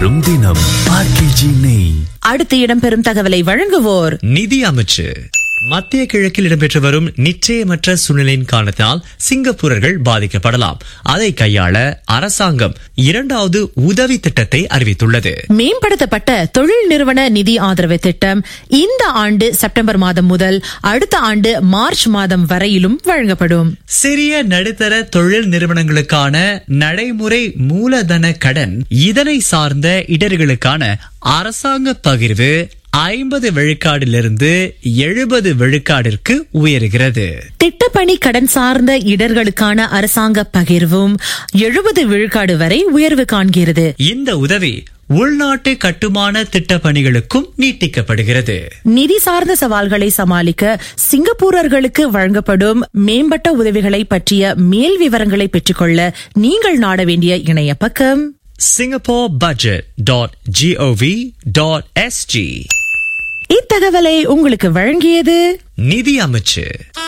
வரும் தினம் ஆர்கேஜி நெய் அடுத்து இடம்பெறும் தகவலை வழங்குவோர் நிதி அமைச்சு மத்திய கிழக்கில் இடம்பெற்று வரும் நிச்சயமற்ற சூழ்நிலையின் காரணத்தினால் சிங்கப்பூரர்கள் பாதிக்கப்படலாம் அதை கையாள அரசாங்கம் இரண்டாவது உதவி திட்டத்தை அறிவித்துள்ளது மேம்படுத்தப்பட்ட தொழில் நிறுவன நிதி ஆதரவு திட்டம் இந்த ஆண்டு செப்டம்பர் மாதம் முதல் அடுத்த ஆண்டு மார்ச் மாதம் வரையிலும் வழங்கப்படும் சிறிய நடுத்தர தொழில் நிறுவனங்களுக்கான நடைமுறை மூலதன கடன் இதனை சார்ந்த இடர்களுக்கான அரசாங்க பகிர்வு ஐம்பது விழுக்காடிலிருந்து எழுபது விழுக்காடிற்கு உயர்கிறது திட்டப்பணி கடன் சார்ந்த இடர்களுக்கான அரசாங்க பகிர்வும் எழுபது விழுக்காடு வரை உயர்வு காண்கிறது இந்த உதவி உள்நாட்டு கட்டுமான திட்ட பணிகளுக்கும் நீட்டிக்கப்படுகிறது நிதி சார்ந்த சவால்களை சமாளிக்க சிங்கப்பூரர்களுக்கு வழங்கப்படும் மேம்பட்ட உதவிகளை பற்றிய மேல் விவரங்களை பெற்றுக்கொள்ள நீங்கள் நாட வேண்டிய இணைய பக்கம் Singapore budget dot G O V dot SG இத்தகவலை உங்களுக்கு வழங்கியது நிதி அமைச்சு